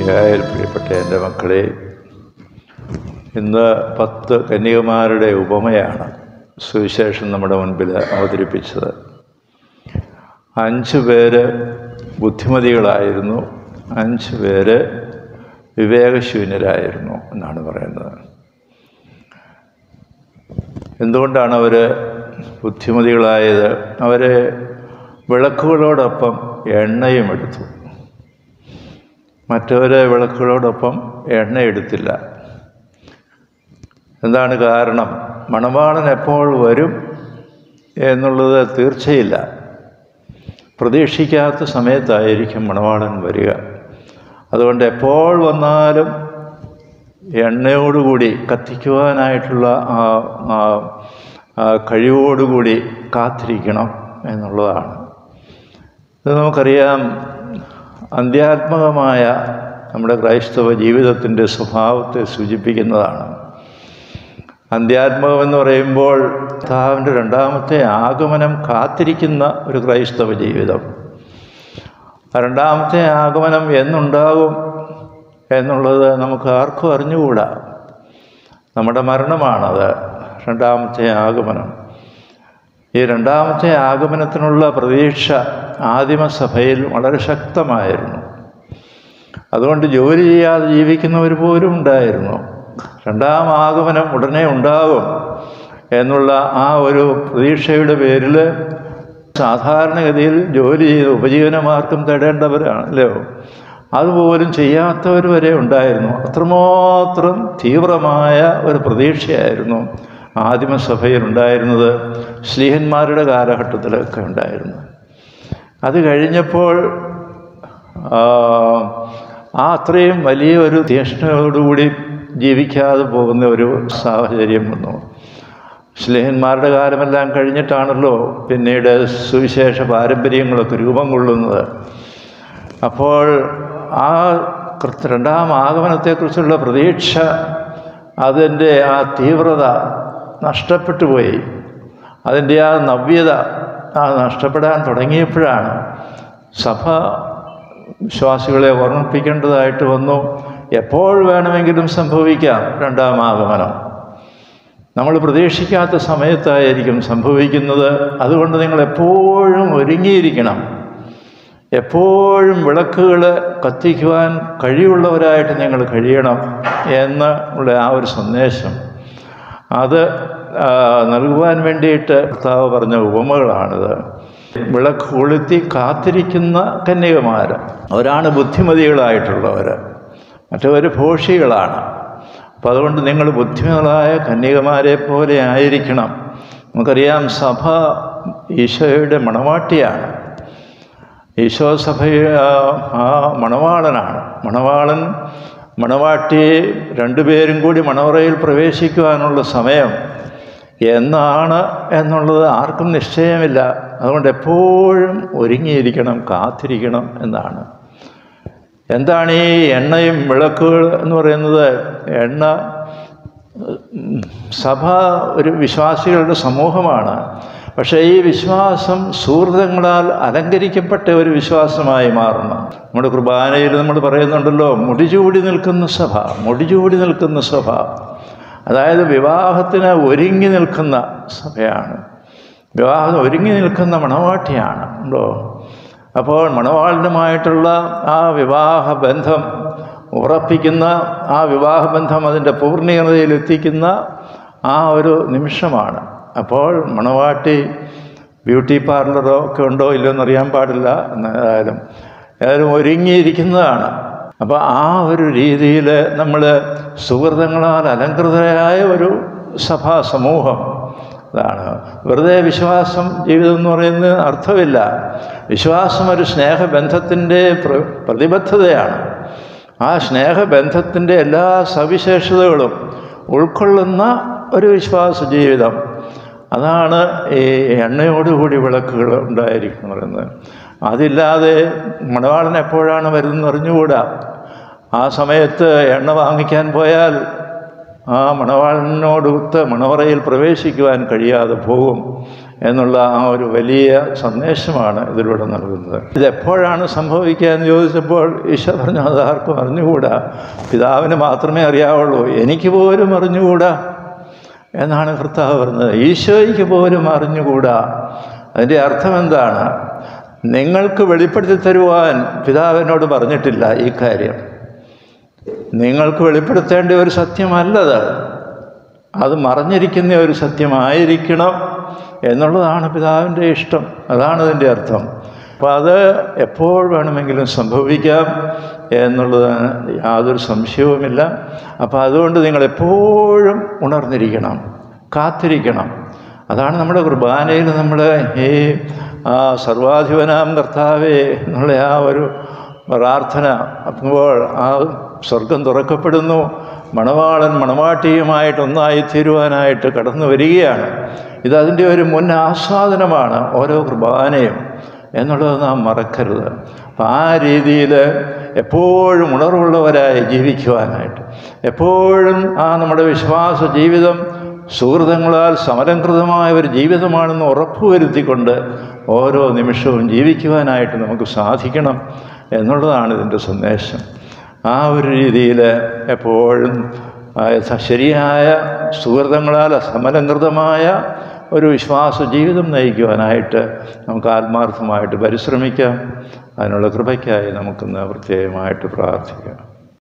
മിശിഹായിൽ പ്രിയപ്പെട്ട എൻ്റെ മക്കളെ ഇന്ന് പത്ത് കന്യകമാരുടെ ഉപമയാണ് സുവിശേഷം നമ്മുടെ മുൻപിൽ അവതരിപ്പിച്ചത് അഞ്ച് പേര് ബുദ്ധിമതികളായിരുന്നു അഞ്ച് പേര് വിവേകശൂന്യരായിരുന്നു എന്നാണ് പറയുന്നത് എന്തുകൊണ്ടാണ് അവർ ബുദ്ധിമതികളായത് അവർ വിളക്കുകളോടൊപ്പം എണ്ണയും എടുത്തു മറ്റവരെ വിളക്കുകളോടൊപ്പം എണ്ണ എടുത്തില്ല എന്താണ് കാരണം മണവാളൻ എപ്പോൾ വരും എന്നുള്ളത് തീർച്ചയില്ല പ്രതീക്ഷിക്കാത്ത സമയത്തായിരിക്കും മണവാളൻ വരിക അതുകൊണ്ട് എപ്പോൾ വന്നാലും എണ്ണയോടുകൂടി കത്തിക്കുവാനായിട്ടുള്ള ആ ആ ആ കഴിവോടുകൂടി കാത്തിരിക്കണം എന്നുള്ളതാണ് ഇത് നമുക്കറിയാം അന്ത്യാത്മകമായ നമ്മുടെ ക്രൈസ്തവ ജീവിതത്തിൻ്റെ സ്വഭാവത്തെ സൂചിപ്പിക്കുന്നതാണ് അന്ത്യാത്മകം എന്ന് പറയുമ്പോൾ കർത്താവിൻ്റെ രണ്ടാമത്തെ ആഗമനം കാത്തിരിക്കുന്ന ഒരു ക്രൈസ്തവ ജീവിതം രണ്ടാമത്തെ ആഗമനം എന്നുണ്ടാകും എന്നുള്ളത് നമുക്ക് ആർക്കും അറിഞ്ഞുകൂടാ നമ്മുടെ മരണമാണത് രണ്ടാമത്തെ ആഗമനം ഈ രണ്ടാമത്തെ ആഗമനത്തിനുള്ള പ്രതീക്ഷ ആദിമസഭയിൽ വളരെ ശക്തമായിരുന്നു അതുകൊണ്ട് ജോലി ചെയ്യാതെ ജീവിക്കുന്നവർ പോലും ഉണ്ടായിരുന്നു രണ്ടാം ആഗമനം ഉടനെ ഉണ്ടാകും എന്നുള്ള ആ ഒരു പ്രതീക്ഷയുടെ പേരിൽ സാധാരണഗതിയിൽ ജോലി ചെയ്ത് ഉപജീവനമാർഗം തേടേണ്ടവരാണല്ലോ അതുപോലും ചെയ്യാത്തവർ വരെ ഉണ്ടായിരുന്നു അത്രമാത്രം തീവ്രമായ ഒരു പ്രതീക്ഷയായിരുന്നു ആദിമസഭയിൽ ഉണ്ടായിരുന്നത് സ്ലീഹന്മാരുടെ കാലഘട്ടത്തിലൊക്കെ ഉണ്ടായിരുന്നു അത് കഴിഞ്ഞപ്പോൾ ആ അത്രയും വലിയ ഒരു തീഷ്ണയോടുകൂടി ജീവിക്കാതെ പോകുന്ന ഒരു സാഹചര്യം വന്നു സ്ലേഹന്മാരുടെ കാലമെല്ലാം കഴിഞ്ഞിട്ടാണല്ലോ പിന്നീട് സുവിശേഷ പാരമ്പര്യങ്ങളൊക്കെ രൂപം കൊള്ളുന്നത് അപ്പോൾ ആ രണ്ടാം ആഗമനത്തെക്കുറിച്ചുള്ള പ്രതീക്ഷ അതിൻ്റെ ആ തീവ്രത നഷ്ടപ്പെട്ടു പോയി അതിൻ്റെ ആ നവ്യത ആ നഷ്ടപ്പെടാൻ തുടങ്ങിയപ്പോഴാണ് സഭ വിശ്വാസികളെ ഓർമ്മിപ്പിക്കേണ്ടതായിട്ട് വന്നു എപ്പോൾ വേണമെങ്കിലും സംഭവിക്കാം രണ്ടാം ആഗമനം നമ്മൾ പ്രതീക്ഷിക്കാത്ത സമയത്തായിരിക്കും സംഭവിക്കുന്നത് അതുകൊണ്ട് നിങ്ങൾ എപ്പോഴും ഒരുങ്ങിയിരിക്കണം എപ്പോഴും വിളക്കുകൾ കത്തിക്കുവാൻ കഴിവുള്ളവരായിട്ട് നിങ്ങൾ കഴിയണം എന്ന് ഉള്ള ആ ഒരു സന്ദേശം അത് നൽകുവാൻ വേണ്ടിയിട്ട് കർത്താവ് പറഞ്ഞ ഉപമകളാണിത് വിളക്ക് കൊളുത്തി കാത്തിരിക്കുന്ന കന്യകമാർ അവരാണ് ബുദ്ധിമതികളായിട്ടുള്ളവർ മറ്റവർ ഭോഷികളാണ് അപ്പോൾ അതുകൊണ്ട് നിങ്ങൾ ബുദ്ധിമതികളായ കന്യകമാരെ പോലെ ആയിരിക്കണം നമുക്കറിയാം സഭ ഈശോയുടെ മണവാട്ടിയാണ് ഈശോ സഭ ആ മണവാളനാണ് മണവാളൻ മണവാട്ടിയെ രണ്ടുപേരും കൂടി മണവറയിൽ പ്രവേശിക്കുവാനുള്ള സമയം എന്നാണ് എന്നുള്ളത് ആർക്കും നിശ്ചയമില്ല അതുകൊണ്ട് എപ്പോഴും ഒരുങ്ങിയിരിക്കണം കാത്തിരിക്കണം എന്നാണ് എന്താണ് ഈ എണ്ണയും വിളക്കുകൾ എന്ന് പറയുന്നത് എണ്ണ സഭ ഒരു വിശ്വാസികളുടെ സമൂഹമാണ് പക്ഷേ ഈ വിശ്വാസം സുഹൃതങ്ങളാൽ അലങ്കരിക്കപ്പെട്ട ഒരു വിശ്വാസമായി മാറണം നമ്മുടെ കുർബാനയിൽ നമ്മൾ പറയുന്നുണ്ടല്ലോ മുടിചൂടി നിൽക്കുന്ന സഭ മുടിചൂടി നിൽക്കുന്ന സഭ അതായത് വിവാഹത്തിന് ഒരുങ്ങി നിൽക്കുന്ന സഭയാണ് വിവാഹം ഒരുങ്ങി നിൽക്കുന്ന മണവാട്ടിയാണ് ഉണ്ടോ അപ്പോൾ മണവാളിനുമായിട്ടുള്ള ആ വിവാഹ ബന്ധം ഉറപ്പിക്കുന്ന ആ വിവാഹബന്ധം അതിൻ്റെ പൂർണ്ണീയതയിലെത്തിക്കുന്ന ആ ഒരു നിമിഷമാണ് അപ്പോൾ മണവാട്ടി ബ്യൂട്ടി പാർലറോ ഒക്കെ ഉണ്ടോ ഇല്ലയോ എന്നറിയാൻ പാടില്ല എന്നായാലും ഏതായാലും ഒരുങ്ങിയിരിക്കുന്നതാണ് അപ്പോൾ ആ ഒരു രീതിയിൽ നമ്മൾ സുഹൃതങ്ങളാൽ അലങ്കൃതരായ ഒരു സഭാ സമൂഹം അതാണ് വെറുതെ വിശ്വാസം ജീവിതം എന്ന് പറയുന്നത് അർത്ഥമില്ല വിശ്വാസം ഒരു സ്നേഹബന്ധത്തിൻ്റെ പ്രതിബദ്ധതയാണ് ആ സ്നേഹബന്ധത്തിൻ്റെ എല്ലാ സവിശേഷതകളും ഉൾക്കൊള്ളുന്ന ഒരു വിശ്വാസ ജീവിതം അതാണ് ഈ എണ്ണയോടുകൂടി വിളക്കുകൾ ഉണ്ടായിരിക്കും പറയുന്നത് അതില്ലാതെ മണവാളൻ എപ്പോഴാണ് വരുന്നത് അറിഞ്ഞുകൂടാ ആ സമയത്ത് എണ്ണ വാങ്ങിക്കാൻ പോയാൽ ആ മണവാളനോടൊത്ത് മണവറയിൽ പ്രവേശിക്കുവാൻ കഴിയാതെ പോകും എന്നുള്ള ആ ഒരു വലിയ സന്ദേശമാണ് ഇതിലൂടെ നൽകുന്നത് ഇതെപ്പോഴാണ് സംഭവിക്കുക എന്ന് ചോദിച്ചപ്പോൾ ഈശോ പറഞ്ഞു അത് ആർക്കും അറിഞ്ഞുകൂടാ പിതാവിന് മാത്രമേ അറിയാവുള്ളൂ എനിക്ക് പോലും അറിഞ്ഞുകൂടാ എന്നാണ് കർത്താവ് പറഞ്ഞത് ഈശോയ്ക്ക് പോലും അറിഞ്ഞുകൂടാ അതിൻ്റെ അർത്ഥം എന്താണ് നിങ്ങൾക്ക് വെളിപ്പെടുത്തി തരുവാൻ പിതാവിനോട് പറഞ്ഞിട്ടില്ല ഈ കാര്യം നിങ്ങൾക്ക് വെളിപ്പെടുത്തേണ്ട ഒരു സത്യമല്ലത് അത് മറഞ്ഞിരിക്കുന്ന ഒരു സത്യമായിരിക്കണം എന്നുള്ളതാണ് പിതാവിൻ്റെ ഇഷ്ടം അതാണ് അതിൻ്റെ അർത്ഥം അപ്പോൾ അത് എപ്പോൾ വേണമെങ്കിലും സംഭവിക്കാം എന്നുള്ളത് യാതൊരു സംശയവുമില്ല അപ്പോൾ അതുകൊണ്ട് നിങ്ങൾ എപ്പോഴും ഉണർന്നിരിക്കണം കാത്തിരിക്കണം അതാണ് നമ്മുടെ കുർബാനയിൽ നമ്മൾ ഈ ആ സർവാധിപനാം കർത്താവേ എന്നുള്ള ആ ഒരു പ്രാർത്ഥന അപ്പോൾ ആ സ്വർഗം തുറക്കപ്പെടുന്നു മണവാളൻ മണവാട്ടിയുമായിട്ട് ഒന്നായി തീരുവാനായിട്ട് കടന്നു വരികയാണ് ഇതതിൻ്റെ ഒരു മുൻ ആസ്വാദനമാണ് ഓരോ കുർബാനയും എന്നുള്ളത് നാം മറക്കരുത് അപ്പം ആ രീതിയിൽ എപ്പോഴും ഉണർവുള്ളവരായി ജീവിക്കുവാനായിട്ട് എപ്പോഴും ആ നമ്മുടെ വിശ്വാസ ജീവിതം സുഹൃതങ്ങളാൽ സമലംകൃതമായ ഒരു ജീവിതമാണെന്ന് ഉറപ്പുവരുത്തിക്കൊണ്ട് ഓരോ നിമിഷവും ജീവിക്കുവാനായിട്ട് നമുക്ക് സാധിക്കണം എന്നുള്ളതാണ് ഇതിൻ്റെ സന്ദേശം ആ ഒരു രീതിയിൽ എപ്പോഴും ആ, യഥ- ശരിയായ സുഹൃതങ്ങളാൽ സമലംകൃതമായ ഒരു വിശ്വാസ ജീവിതം നയിക്കുവാനായിട്ട് നമുക്ക് ആത്മാർത്ഥമായിട്ട് പരിശ്രമിക്കാം അതിനുള്ള കൃപയ്ക്കായി നമുക്കിന്ന് പ്രത്യേകമായിട്ട് പ്രാർത്ഥിക്കാം